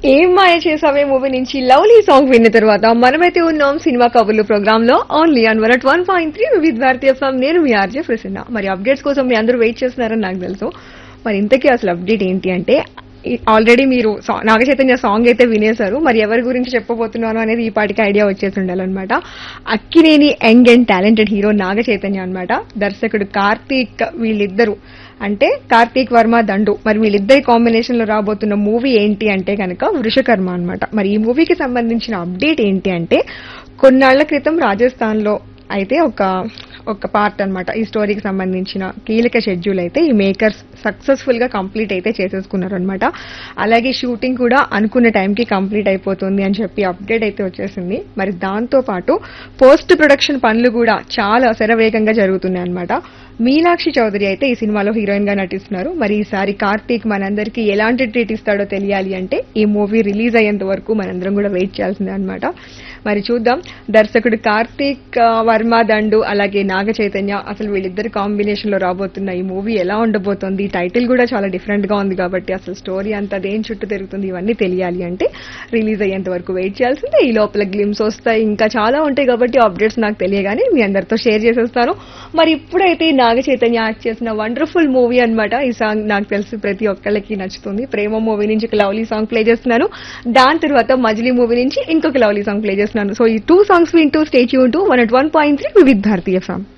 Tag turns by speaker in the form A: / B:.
A: ఏం మాయ చేసావే మూవీ నుంచి లవ్లీ సాంగ్ విన్న తర్వాత మనమైతే ఉన్నాం సినిమా కబుర్లు ప్రోగ్రామ్ లో only on one one point three with Bharathiya ఫామ్ నేను మీ ఆర్జే ప్రసన్న మరి అప్డేట్స్ కోసం మీ అందరూ వెయిట్ చేస్తున్నారని నాకు తెలుసు మరి ఇంతకీ అసలు అప్డేట్ ఏంటి అంటే ఆల్రెడీ మీరు సా- నాగ చైతన్య సాంగ్ అయితే వినేశారు మరి ఎవరి గురించి చెప్పబోతున్నాను అనేది ఈ పాటికి ఐడియా వచ్చేసి ఉండాలన్నమాట Akkineni young and talented hero Naga Chaitanya అన్నమాట దర్శకుడు కార్తీక్ వీళ్ళిద్దరు అంటే కార్తీక్ వర్మ దండు మరి వీళ్ళిద్దరి కాంబినేషన్ లో రాబోతున్న మూవీ ఏంటి అంటే కనుక వృషకర్మ అన్నమాట మరి ఈ మూవీకి సంబంధించిన అప్డేట్ ఏంటి అంటే కొన్నాళ్ల క్రితం రాజస్థాన్ లో అయితే ఒక ఒక పార్ట్ అన్నమాట ఈ స్టోరీకి సంబంధించిన కీలక షెడ్యూల్ అయితే ఈ మేకర్స్ సక్సెస్ఫుల్ గా కంప్లీట్ అయితే చేసేసుకున్నారు అనమాట అలాగే షూటింగ్ కూడా అనుకున్న టైంకి కంప్లీట్ అయిపోతుంది అని చెప్పి అప్డేట్ అయితే వచ్చేసింది మరి దాంతో పాటు పోస్ట్ ప్రొడక్షన్ పనులు కూడా చాలా శరవేగంగా జరుగుతున్నాయి అనమాట మీనాక్షి చౌదరి అయితే ఈ సినిమాలో హీరోయిన్ గా నటిస్తున్నారు మరి ఈసారి కార్తీక్ మనందరికీ ఎలాంటి ట్రీట్ ఇస్తాడో తెలియాలి అంటే ఈ మూవీ రిలీజ్ అయ్యేంత వరకు మనందరం కూడా వెయిట్ చేయాల్సిందే అనమాట మరి చూద్దాం దర్శకుడు కార్తీక్ ఆ, వర్మ దండు అలాగే నాగ చైతన్య అసలు వీళ్ళిద్దరి కాంబినేషన్ లో రాబోతున్న ఈ మూవీ ఎలా ఉండబోతోంది టైటిల్ కూడా చాలా డిఫరెంట్ గా ఉంది కాబట్టి అసలు స్టోరీ అంతా దేని చుట్టూ తిరుగుతుంది ఇవన్నీ తెలియాలి అంటే రిలీజ్ అయ్యేంత వరకు వెయిట్ చేయాల్సిందే ఈ లోపల గ్లిమ్స్ వస్తాయి ఇంకా చాలా ఉంటాయి కాబట్టి అప్డేట్స్ నాకు తెలియగానే మీ అందరితో షేర్ చేసేస్తాను మరి ఇప్పుడైతే ఈ నాగ చైతన్య యాక్ట్ చేసిన వండర్ఫుల్ మూవీ అన్నమాట ఈ సాంగ్ నాకు తెలిసి ప్రతి ఒక్కళ్ళకి నచ్చుతుంది ప్రేమ మూవీ నుంచి ఒక లవ్లీ సాంగ్ ప్లే చేస్తున్నాను దాని తర్వాత మజిలీ మూవీ నుంచి ఇంకొక లవ్లీ సాంగ్ ప్లే చేస్తున్నాను సో ఈ టూ సాంగ్స్ వింటూ స్టేచ్యూ ఉంటూ one at one point three with Bharathiya song